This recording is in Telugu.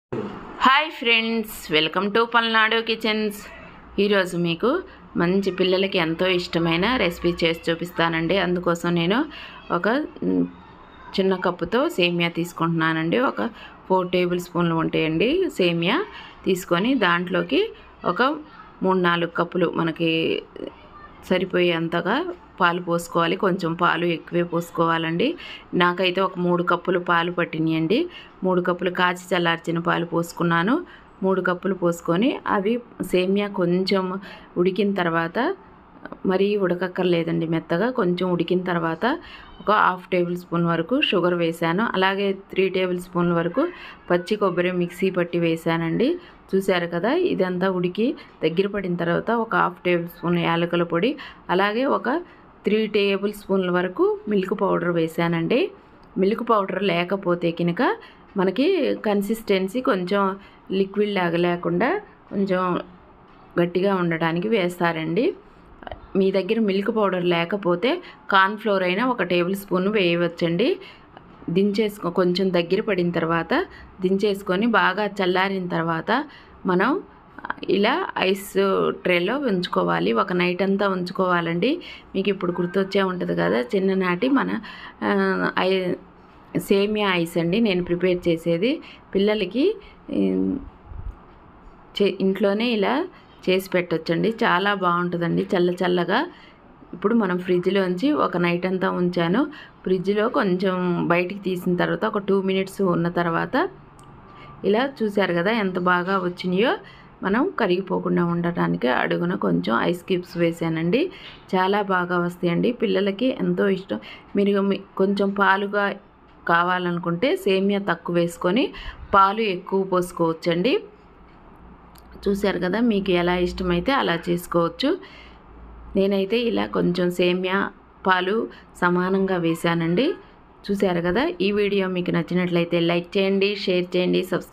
hi friends welcome to Palnadu kitchens ఈరోజు మీకు మంచి పిల్లలకి ఎంతో ఇష్టమైన రెసిపీ చేసి చూపిస్తానండి అందుకోసం నేను ఒక మ్, చిన్న కప్పుతో సేమియా తీసుకుంటున్నానండి ఒక ఫోర్ టేబుల్ స్పూన్లు ఉంటాయండి సేమియా తీసుకొని దాంట్లోకి ఒక మూడు నాలుగు కప్పులు మనకి సరిపోయేంతగా పాలు పోసుకోవాలి కొంచెం పాలు ఎక్కువే పోసుకోవాలండి నాకైతే ఒక మూడు కప్పులు పాలు పట్టినాయండి మూడు కప్పులు కాచి చల్లార్చిన పాలు పోసుకున్నాను మూడు కప్పులు పోసుకొని అవి సేమియా కొంచెం ఉడికిన తర్వాత మరీ ఉడకక్కర్లేదండి మెత్తగా కొంచెం ఉడికిన తర్వాత ఒక హాఫ్ టేబుల్ స్పూన్ వరకు షుగర్ వేశాను అలాగే త్రీ టేబుల్ స్పూన్ల వరకు పచ్చి కొబ్బరి మిక్సీ పట్టి వేశానండి చూశారు కదా ఇదంతా ఉడికి దగ్గర పడిన తర్వాత ఒక హాఫ్ టేబుల్ స్పూన్ యాలకుల పొడి అలాగే ఒక త్రీ టేబుల్ స్పూన్ల వరకు మిల్క్ పౌడర్ వేశానండి మిల్క్ పౌడర్ లేకపోతే కనుక మనకి కన్సిస్టెన్సీ కొంచెం లిక్విడ్ లాగా లేకుండా కొంచెం గట్టిగా ఉండడానికి వేస్తారండి మీ దగ్గర మిల్క్ పౌడర్ లేకపోతే కార్న్ఫ్లోర్ అయినా ఒక టేబుల్ స్పూన్ వేయవచ్చండి దించేసుకో కొంచెం దగ్గర పడిన తర్వాత దించేసుకొని బాగా చల్లారిన తర్వాత మనం ఇలా ఐస్ ట్రేలో ఉంచుకోవాలి ఒక నైట్ అంతా ఉంచుకోవాలండి మీకు ఇప్పుడు గుర్తొచ్చే ఉంటుంది కదా చిన్ననాటి మన ఆ, ఐ సేమియా ఐస్ అండి నేను ప్రిపేర్ చేసేది పిల్లలకి ఉమ్, చే ఇంట్లోనే ఇలా చేసి పెట్టొచ్చండి చాలా బాగుంటుందండి చల్ల చల్లగా ఇప్పుడు మనం ఫ్రిడ్జ్లోంచి ఒక నైట్ అంతా ఉంచాను ఫ్రిడ్జ్లో కొంచెం బయటికి తీసిన తర్వాత ఒక టూ మినిట్స్ ఉన్న తర్వాత ఇలా చూశారు కదా ఎంత బాగా వచ్చినాయో మనం కరిగిపోకుండా ఉండటానికి అడుగున కొంచెం ఐస్ క్యూబ్స్ వేసానండి చాలా బాగా వస్తాయండి పిల్లలకి ఎంతో ఇష్టం మీరు మీ- కొంచెం పాలుగా కావాలనుకుంటే సేమియా తక్కువ వేసుకొని పాలు ఎక్కువ పోసుకోవచ్చండి చూశారు కదా మీకు ఎలా ఇష్టమైతే అలా చేసుకోవచ్చు నేనైతే ఇలా కొంచెం సేమియా పాలు సమానంగా వేశానండి చూశారు కదా ఈ వీడియో మీకు నచ్చినట్లయితే లైక్ చేయండి షేర్ చేయండి సబ్స్క్రైబ్